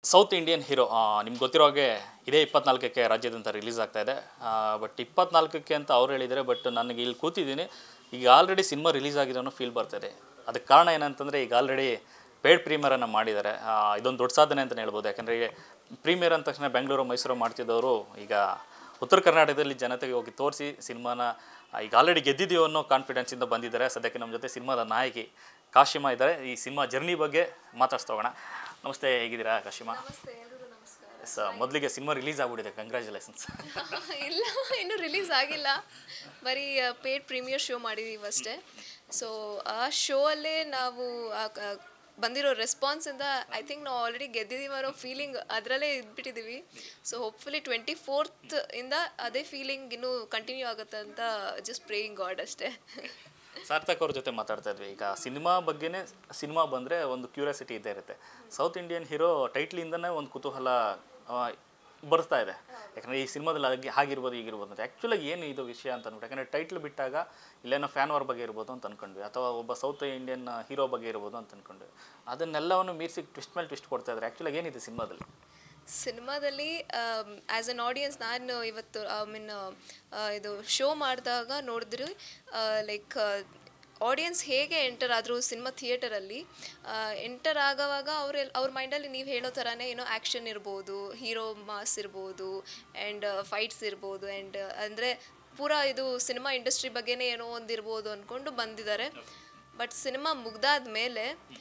south Indian hero ನಿಮ್ಗೆ ಗೊತ್ತಿರೋ ಹಾಗೆ ಇದೇ ಇಪ್ಪತ್ನಾಲ್ಕಕ್ಕೆ ರಾಜ್ಯದಂತ ರಿಲೀಸ್ ಆಗ್ತಾ ಇದೆ ಬಟ್ ಇಪ್ಪತ್ನಾಲ್ಕಕ್ಕೆ ಅಂತ ಅವ್ರು ಹೇಳಿದ್ದಾರೆ ಬಟ್ ನನಗೆ ಇಲ್ಲಿ ಕೂತಿದ್ದೀನಿ ಈಗ ಆಲ್ರೆಡಿ ಸಿನಿಮಾ ರಿಲೀಸ್ ಆಗಿರೋ ಫೀಲ್ ಬರ್ತಾಯಿದೆ ಅದಕ್ಕೆ ಕಾರಣ ಏನಂತಂದರೆ ಈಗ ಆಲ್ರೆಡಿ ಪೇಡ್ ಪ್ರೀಮಿಯರನ್ನು ಮಾಡಿದ್ದಾರೆ ಆ, ಇದೊಂದು ದೊಡ್ಡ ಸಾಧನೆ ಅಂತಲೇ ಹೇಳ್ಬೋದು ಯಾಕಂದರೆ ಪ್ರೀಮಿಯರ್ ಅಂದ ತಕ್ಷಣ ಬೆಂಗಳೂರು ಮೈಸೂರು ಮಾಡ್ತಿದ್ದವರು ಈಗ ಉತ್ತರ ಕರ್ನಾಟಕದಲ್ಲಿ ಜನತೆಗೆ ಹೋಗಿ ತೋರಿಸಿ ಸಿನಿಮಾನ ಆ, ಈಗ ಆಲ್ರೆಡಿ ಗೆದ್ದಿದ್ದೀವಿ ಅನ್ನೋ ಕಾನ್ಫಿಡೆನ್ಸಿಂದ ಬಂದಿದ್ದಾರೆ ಸದ್ಯಕ್ಕೆ ನಮ್ಮ ಜೊತೆ ಸಿನಿಮಾದ ನಾಯಕಿ ಕಾಶಿಮಾ ಇದ್ದಾರೆ ಈ ಸಿನಿಮಾ ಜರ್ನಿ ಬಗ್ಗೆ ಮಾತಾಡ್ಸ್ತೋಗೋಣ ನಮಸ್ತೆ ಹೇಗಿದ್ದೀರಾ ಕಾಶಿಮಾ ನಮಸ್ತೆ ಎಲ್ರಿಗೂ ನಮಸ್ಕಾರ ಎಸ್ ಮೊದಲಿಗೆ ಸಿನಿಮಾ ರಿಲೀಸ್ ಆಗ್ಬಿಟ್ಟಿದೆ ಕಂಗ್ರ್ಯಾಚುಲೇಷನ್ಸ್ ಇಲ್ಲ ಇನ್ನೂ ರಿಲೀಸ್ ಆಗಿಲ್ಲ ಬರೀ ಪೇಡ್ ಪ್ರೀಮಿಯರ್ ಶೋ ಮಾಡಿದ್ದೀವಿ ಅಷ್ಟೇ ಸೊ ಆ ಶೋ ಅಲ್ಲೇ ನಾವು ಆ ಕ- ಬಂದಿರೋ ರೆಸ್ಪಾನ್ಸಿಂದ ಐ ಥಿಂಕ್ ನಾವು ಆಲ್ರೆಡಿ ಗೆದ್ದಿದ್ದೀವಿ ಅನ್ನೋ ಫೀಲಿಂಗ್ ಅದರಲ್ಲೇ ಇದ್ಬಿಟ್ಟಿದ್ದೀವಿ ಸೊ ಹೋಪ್ಫುಲಿ ಟ್ವೆಂಟಿ ಫೋರ್ತ್ ಇಂದ ಅದೇ ಫೀಲಿಂಗ್ ಇನ್ನೂ ಕಂಟಿನ್ಯೂ ಆಗುತ್ತೆ ಅಂತ ಜಸ್ಟ್ ಪ್ರೇಯಿಂಗ್ ಗಾಡ್ ಅಷ್ಟೇ ಸಾರ್ಥಕ್ ಅವ್ರ ಜೊತೆ ಮಾತಾಡ್ತಾ ಇದ್ವಿ ಈಗ ಸಿನಿಮಾ ಬಗ್ಗೆನೇ ಸಿನಿಮಾ ಬಂದರೆ ಒಂದು ಕ್ಯೂರಿಯಾಸಿಟಿ ಇದ್ದೇ ಇರುತ್ತೆ ಸೌತ್ ಇಂಡಿಯನ್ ಹೀರೋ ಟೈಟ್ಲಿಂದನೇ ಒಂದು ಕುತೂಹಲ ಆ, ಬರ್ತಾ ಇದೆ ಯಾಕಂದರೆ ಈ ಸಿನಿಮಾದಲ್ಲಿ ಹಾಗೆ ಹಾಗಿರ್ಬೋದು ಹೀಗಿರ್ಬೋದು ಅಂತ ಆ್ಯಕ್ಚುಲಾಗಿ ಏನು ಇದು ವಿಷಯ ಅಂತ ಅಂದ್ಬಿಟ್ಟು ಯಾಕಂದರೆ ಟೈಟ್ಲ್ ಬಿಟ್ಟಾಗ ಇಲ್ಲೇನೋ ಫ್ಯಾನ್ ವಾರ್ ಬಗ್ಗೆ ಇರ್ಬೋದು ಅಂತ ಅಂದ್ಕೊಂಡ್ವಿ ಅಥವಾ ಒಬ್ಬ ಸೌತ್ ಇಂಡಿಯನ್ ಹೀರೋ ಬಗ್ಗೆ ಇರ್ಬೋದು ಅಂತ ಅಂದ್ಕೊಂಡ್ವಿ ಅದನ್ನೆಲ್ಲವನ್ನು ಮೀರಿಸಿ ಟ್ವಿಸ್ಟ್ ಮೇಲೆ ಟ್ವಿಸ್ಟ್ ಕೊಡ್ತಾ ಇದ್ದಾರೆ ಆ್ಯಕ್ಚುಲಾಗಿ ಏನಿದೆ ಸಿನಿಮಾದಲ್ಲಿ ಸಿನಿಮಾದಲ್ಲಿ ಆ್ಯಸ್ ಅನ್ ಆಡಿಯನ್ಸ್ ನಾನು ಇವತ್ತು ಐ ಮೀನ್ ಇದು ಶೋ ಮಾಡಿದಾಗ ನೋಡಿದ್ರೆ ಲೈಕ್ ಆಡಿಯನ್ಸ್ ಹೇಗೆ ಎಂಟರ್ ಆದರು ಸಿನಿಮಾ ಥಿಯೇಟರಲ್ಲಿ ಎಂಟರ್ ಆಗೋವಾಗ ಅವ್ರ ಅವ್ರ ಮೈಂಡಲ್ಲಿ ನೀವು ಹೇಳೋ ಥರನೇ ಏನೋ ಆ್ಯಕ್ಷನ್ ಇರ್ಬೋದು ಹೀರೋ ಮಾಸ್ ಇರ್ಬೋದು ಆ್ಯಂಡ್ ಫೈಟ್ಸ್ ಇರ್ಬೋದು ಆ್ಯಂಡ್ ಅಂದರೆ ಪೂರಾ ಇದು ಸಿನಿಮಾ ಇಂಡಸ್ಟ್ರಿ ಬಗ್ಗೆನೇ ಏನೋ ಒಂದಿರ್ಬೋದು ಅಂದ್ಕೊಂಡು ಬಂದಿದ್ದಾರೆ ಬಟ್ ಸಿನಿಮಾ ಮುಗ್ದಾದ ಮೇಲೆ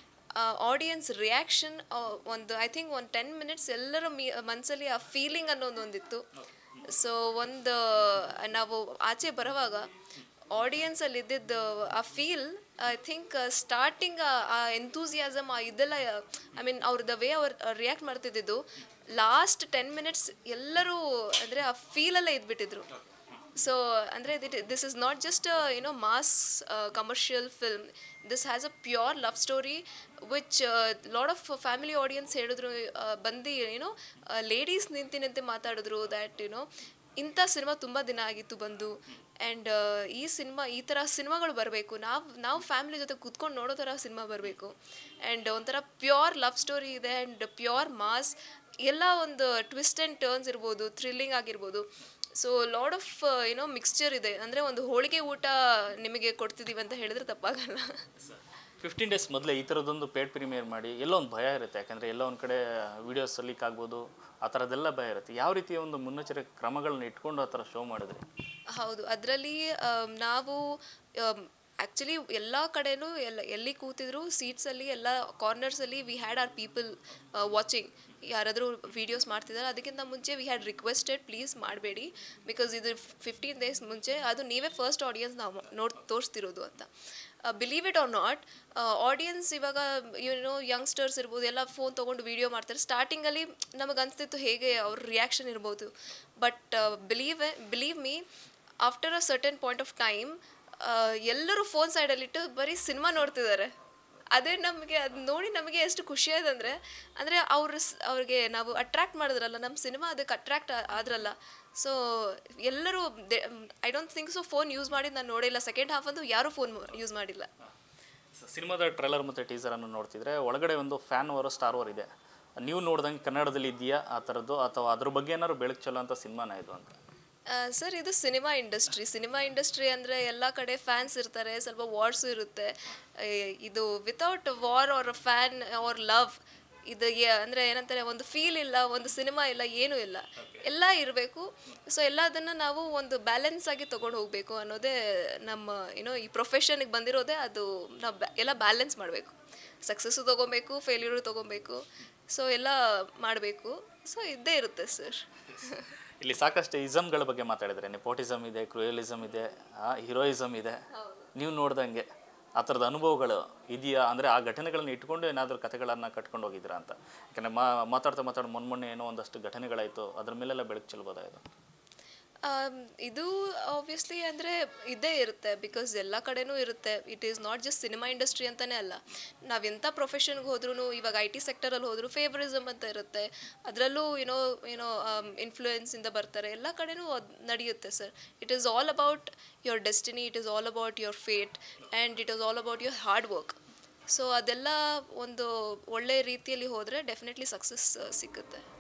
ಆಡಿಯನ್ಸ್ ರಿಯಾಕ್ಷನ್ ಒಂದು ಐ ಥಿಂಕ್ ಒಂದು ಟೆನ್ ಮಿನಿಟ್ಸ್ ಎಲ್ಲರ ಮೀ ಮನಸ್ಸಲ್ಲಿ ಆ ಫೀಲಿಂಗ್ ಅನ್ನೋದು ಒಂದಿತ್ತು ಸೊ ಒಂದು ನಾವು ಆಚೆ ಬರುವಾಗ ಆಡಿಯನ್ಸಲ್ಲಿ ಇದ್ದಿದ್ದು ಆ ಫೀಲ್ ಐ ಥಿಂಕ್ ಸ್ಟಾರ್ಟಿಂಗ್ ಆ ಎಂತೂಸಿಯಾಸಮ್ ಆ ಇದೆಲ್ಲ ಐ ಮೀನ್ ಅವ್ರದ್ದು ವೇ ಅವ್ರು ರಿಯಾಕ್ಟ್ ಮಾಡ್ತಿದ್ದಿದ್ದು ಲಾಸ್ಟ್ ಟೆನ್ ಮಿನಿಟ್ಸ್ ಎಲ್ಲರೂ ಅಂದರೆ ಆ ಫೀಲಲ್ಲೇ ಇದ್ಬಿಟ್ಟಿದ್ರು ಸೊ ಅಂದರೆ this is not just you know mass commercial film this has a pure love story which lot of family audience ಹೇಳಿದ್ರು ಆ, ಬಂದು ಏನೋ ಲೇಡೀಸ್ ನಿಂತು ನಿಂತು ಮಾತಾಡಿದ್ರು ದ್ಯಾಟ್ ಯುನೋ ಇಂಥ ಸಿನಿಮಾ ತುಂಬ ದಿನ ಆಗಿತ್ತು ಬಂದು ಆ್ಯಂಡ್ ಈ ಸಿನಿಮಾ ಈ ಥರ ಸಿನಿಮಾಗಳು ಬರಬೇಕು ನಾವು ನಾವು ಫ್ಯಾಮಿಲಿ ಜೊತೆ ಕೂತ್ಕೊಂಡು ನೋಡೋ ಥರ ಸಿನಿಮಾ ಬರಬೇಕು ಆ್ಯಂಡ್ ಒಂಥರ ಪ್ಯೂರ್ ಲವ್ ಸ್ಟೋರಿ ಇದೆ ಆ್ಯಂಡ್ ಪ್ಯೂರ್ ಮಾಸ್ ಎಲ್ಲ ಒಂದು ಟ್ವಿಸ್ಟ್ ಆ್ಯಂಡ್ ಟರ್ನ್ಸ್ ಇರ್ಬೋದು ಥ್ರಿಲ್ಲಿಂಗ್ ಆಗಿರ್ಬೋದು ಸೊ ಲಾಡ್ ಆಫ್ ಏನೋ ಮಿಕ್ಸ್ಚರ್ ಇದೆ ಅಂದರೆ ಒಂದು ಹೋಳಿಗೆ ಊಟ ನಿಮಗೆ ಕೊಡ್ತಿದ್ದೀವಿ ಅಂತ ಹೇಳಿದ್ರೆ ತಪ್ಪಾಗಲ್ಲ ಫಿಫ್ಟೀನ್ ಡೇಸ್ ಮೊದಲೇ ಈ ಥರದ್ದೊಂದು ಪೇಡ್ ಪ್ರೀಮಿಯರ್ ಮಾಡಿ ಎಲ್ಲೋ ಒಂದು ಭಯ ಇರುತ್ತೆ ಯಾಕಂದರೆ ಎಲ್ಲೋ ಒಂದು ಕಡೆ ವೀಡಿಯೋಸ್ ಲೀಕ್ ಆಗ್ಬೋದು ಆ ಥರದ್ದೆಲ್ಲ ಭಯ ಇರುತ್ತೆ ಯಾವ ರೀತಿಯ ಒಂದು ಮುನ್ನೆಚ್ಚರಿಕೆ ಕ್ರಮಗಳನ್ನ ಇಟ್ಕೊಂಡು ಆ ಥರ ಶೋ ಮಾಡಿದ್ರಿ ಹೌದು ಅದರಲ್ಲಿ ನಾವು ಆ್ಯಕ್ಚುಲಿ ಎಲ್ಲ ಕಡೆನೂ ಎಲ್ಲ ಎಲ್ಲಿ ಕೂತಿದ್ರು ಸೀಟ್ಸಲ್ಲಿ ಎಲ್ಲ ಕಾರ್ನರ್ಸಲ್ಲಿ we had our people watching ಯಾರಾದರೂ ವೀಡಿಯೋಸ್ ಮಾಡ್ತಿದ್ದಾರೆ ಅದಕ್ಕಿಂತ ಮುಂಚೆ ವಿ ಹ್ಯಾಡ್ ರಿಕ್ವೆಸ್ಟೆಡ್ ಪ್ಲೀಸ್ ಮಾಡಬೇಡಿ ಬಿಕಾಸ್ ಇದು ಫಿಫ್ಟೀನ್ ಡೇಸ್ ಮುಂಚೆ ಅದು ನೀವೇ ಫಸ್ಟ್ ಆಡಿಯನ್ಸ್ ನಾವು ನೋಡಿ ತೋರಿಸ್ತಿರೋದು ಅಂತ believe it or not audience ಇವಾಗ ಏನೋ ಯಂಗ್ಸ್ಟರ್ಸ್ ಇರ್ಬೋದು ಎಲ್ಲ ಫೋನ್ ತೊಗೊಂಡು ವೀಡಿಯೋ ಮಾಡ್ತಾರೆ ಸ್ಟಾರ್ಟಿಂಗಲ್ಲಿ ನಮಗೆ ಅನಿಸ್ತಿತ್ತು ಹೇಗೆ ಅವ್ರ ರಿಯಾಕ್ಷನ್ ಇರ್ಬೋದು but believe believe me after a certain point of time ಎಲ್ಲರೂ ಫೋನ್ ಸೈಡಲ್ಲಿಟ್ಟು ಬರೀ ಸಿನಿಮಾ ನೋಡ್ತಿದ್ದಾರೆ ಅದೇ ನಮಗೆ ಅದು ನೋಡಿ ನಮಗೆ ಎಷ್ಟು ಖುಷಿ ಆಯ್ತಂದರೆ ಅಂದರೆ ಅವ್ರ ಸ್- ಅವ್ರಿಗೆ ನಾವು ಅಟ್ರ್ಯಾಕ್ಟ್ ಮಾಡಿದ್ರಲ್ಲ ನಮ್ಮ ಸಿನಿಮಾ ಅದಕ್ಕೆ ಅಟ್ರ್ಯಾಕ್ಟ್ ಆದ್ರಲ್ಲ ಸೊ ಎಲ್ಲರೂ I don't think so phone use ಮಾಡಿದ್ದು ನಾನು ನೋಡಿಲ್ಲ ಸೆಕೆಂಡ್ ಹಾಫ್ ಅಂತೂ ಯಾರೂ ಫೋನ್ ಯೂಸ್ ಮಾಡಿಲ್ಲ ಸಿನಿಮಾದ ಟ್ರೈಲರ್ ಮತ್ತು ಟೀಸರನ್ನು ನೋಡ್ತಿದ್ರೆ ಒಳಗಡೆ ಒಂದು ಫ್ಯಾನ್ ಓವರ್ ಸ್ಟಾರ್ ಓವರ್ ಇದೆ ನೀವು ನೋಡ್ದಂಗೆ ಕನ್ನಡದಲ್ಲಿ ಇದೆಯಾ ಆ ಥರದ್ದು ಅಥವಾ ಅದ್ರ ಬಗ್ಗೆ ಏನಾದ್ರು ಬೆಳಕು ಚೆಲ್ಲೋ ಅಂತ ಸಿನಿಮಾನ ಇದು ಅಂತ ಸರ್ ಇದು ಸಿನಿಮಾ ಇಂಡಸ್ಟ್ರಿ ಸಿನಿಮಾ ಇಂಡಸ್ಟ್ರಿ ಅಂದರೆ ಎಲ್ಲ ಕಡೆ ಫ್ಯಾನ್ಸ್ ಇರ್ತಾರೆ ಸ್ವಲ್ಪ ವಾರ್ಸು ಇರುತ್ತೆ ಆ, ಇದು without war or fan or love ಇದು ಯ- ಅಂದರೆ ಏನಂತಾರೆ ಒಂದು ಫೀಲ್ ಇಲ್ಲ ಒಂದು ಸಿನಿಮಾ ಇಲ್ಲ ಏನೂ ಇಲ್ಲ ಎಲ್ಲ ಇರಬೇಕು ಸೊ ಎಲ್ಲದನ್ನು ನಾವು ಒಂದು ಬ್ಯಾಲೆನ್ಸ್ ಆಗಿ ತೊಗೊಂಡು ಹೋಗಬೇಕು ಅನ್ನೋದೇ ನಮ್ಮ ಏನೋ ಈ ಪ್ರೊಫೆಷನ್ಗೆ ಬಂದಿರೋದೇ ಅದು ನಾವು ಬ್ಯಾ- ಎಲ್ಲ ಬ್ಯಾಲೆನ್ಸ್ ಮಾಡಬೇಕು ಸಕ್ಸಸ್ಸು ತೊಗೊಬೇಕು ಫೇಲ್ಯೂರು ತೊಗೊಬೇಕು ಸೊ ಎಲ್ಲ ಮಾಡಬೇಕು ಸೊ ಇದ್ದೇ ಇರುತ್ತೆ ಸರ್ ಇಲ್ಲಿ ಸಾಕಷ್ಟು ಇಸಮ್ಗಳ ಬಗ್ಗೆ ಮಾತಾಡಿದ್ರೆ ನೆಪೋಟಿಸಮ್ ಇದೆ ಕ್ರೂಯಲಿಸಮ್ ಇದೆ ಹೀರೋಯಿಸಮ್ ಇದೆ ನೀವು ನೋಡ್ದಂಗೆ ಆ ಥರದ ಅನುಭವಗಳು ಇದೆಯಾ ಅಂದರೆ ಆ ಘಟನೆಗಳನ್ನ ಇಟ್ಕೊಂಡು ಏನಾದರೂ ಕಥೆಗಳನ್ನು ಕಟ್ಕೊಂಡು ಹೋಗಿದ್ದೀರಾ ಅಂತ ಯಾಕಂದರೆ ಮಾ ಮಾತಾಡ್ತಾ ಮಾತಾಡಿ ಮೊನ್ನೆ ಮೊನ್ನೆ ಏನೋ ಒಂದಷ್ಟು ಘಟನೆಗಳಾಯಿತು ಅದ್ರ ಮೇಲೆಲ್ಲ ಬೆಳಕು ಚೆಲ್ಬೋದಾಯಿತು ಆಮ್, ಇದು ಆಬ್ವಿಯಸ್ಲಿ ಅಂದರೆ ಇದ್ದೇ ಇರುತ್ತೆ ಬಿಕಾಸ್ ಎಲ್ಲ ಕಡೆನೂ ಇರುತ್ತೆ it is not just cinema industry ಅಂತಲೇ ಅಲ್ಲ ನಾವು ಎಂಥ ಪ್ರೊಫೆಷನ್ಗೆ ಹೋದ್ರೂ ಇವಾಗ ಐ ಟಿ ಸೆಕ್ಟರಲ್ಲಿ ಹೋದರೂ ಫೇವರಿಸಮ್ ಅಂತ ಇರುತ್ತೆ ಅದರಲ್ಲೂ ಏನೋ ಏನೋ ಇನ್ಫ್ಲೂಯೆನ್ಸಿಂದ ಬರ್ತಾರೆ ಎಲ್ಲ ಕಡೆನೂ ಅದು ನಡೆಯುತ್ತೆ sir it is all about your destiny it is all about your fate and it is all about your hard work so ಅದೆಲ್ಲ ಒಂದು ಒಳ್ಳೆ ರೀತಿಯಲ್ಲಿ ಹೋದರೆ ಡೆಫಿನೆಟ್ಲಿ ಸಕ್ಸಸ್ ಸಿಗುತ್ತೆ